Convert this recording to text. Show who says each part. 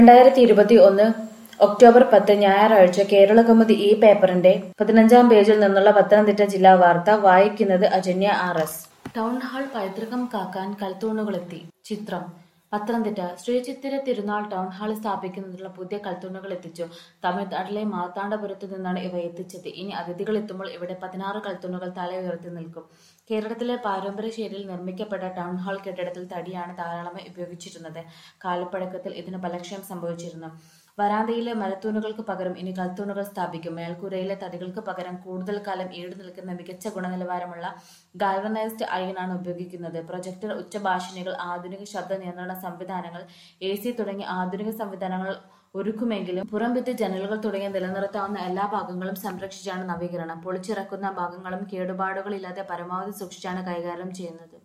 Speaker 1: രണ്ടായിരത്തി ഇരുപത്തി ഒന്ന് ഒക്ടോബർ പത്ത് ഞായറാഴ്ച കേരളകൗമുദി ഈ പേപ്പറിന്റെ പതിനഞ്ചാം പേജിൽ നിന്നുള്ള പത്തനംതിട്ട ജില്ലാ വാർത്ത വായിക്കുന്നത് Ajanya R S town hall പൈതൃകം കാക്കാൻ കൽത്തൂണുകളെത്തി ചിത്രം പത്തനംതിട്ട ശ്രീ ചിത്തിര തിരുനാൾ ടൗൺ ഹാൾ സ്ഥാപിക്കുന്നതിനുള്ള പുതിയ കൽത്തൂണുകൾ എത്തിച്ചു തമിഴ്നാട്ടിലെ മാർത്താണ്ഡപുരത്തു നിന്നാണ് ഇവ എത്തിച്ചത് ഇനി അതിഥികൾ എത്തുമ്പോൾ ഇവിടെ പതിനാറ് കൽത്തൂണുകൾ തല ഉയർത്തി നിൽക്കും കേരളത്തിലെ പാരമ്പര്യ ശൈലിയിൽ നിർമ്മിക്കപ്പെട്ട ടൗൺ ഹാൾ കെട്ടിടത്തിൽ തടിയാണ് ധാരാളമായി ഉപയോഗിച്ചിരുന്നത് കാലപ്പഴക്കത്തിൽ ഇതിന് ബലക്ഷയം സംഭവിച്ചിരുന്നു വരാന്തയിലെ മരത്തൂണുകൾക്ക് പകരം ഇനി കൽത്തൂണുകൾ സ്ഥാപിക്കും മേൽക്കൂരയിലെ തടികൾക്ക് പകരം കൂടുതൽ കാലം ഈട് നിൽക്കുന്ന മികച്ച ഗുണനിലവാരമുള്ള ഗാൽവനൈസ്ഡ് അയണാണ് ഉപയോഗിക്കുന്നത് പ്രൊജക്ടർ ഉച്ചഭാഷിണികൾ ആധുനിക ശബ്ദ നിയന്ത്രണ സംവിധാനങ്ങൾ എ സി തുടങ്ങിയ ആധുനിക സംവിധാനങ്ങൾ ഒരുക്കുമെങ്കിലും പുറംഭിത്തി ജനലുകൾ തുടങ്ങിയ നിലനിർത്താവുന്ന എല്ലാ ഭാഗങ്ങളും സംരക്ഷിച്ചാണ് നവീകരണം പൊളിച്ചിറക്കുന്ന ഭാഗങ്ങളും കേടുപാടുകളില്ലാതെ പരമാവധി സൂക്ഷിച്ചാണ് കൈകാര്യം ചെയ്യുന്നത്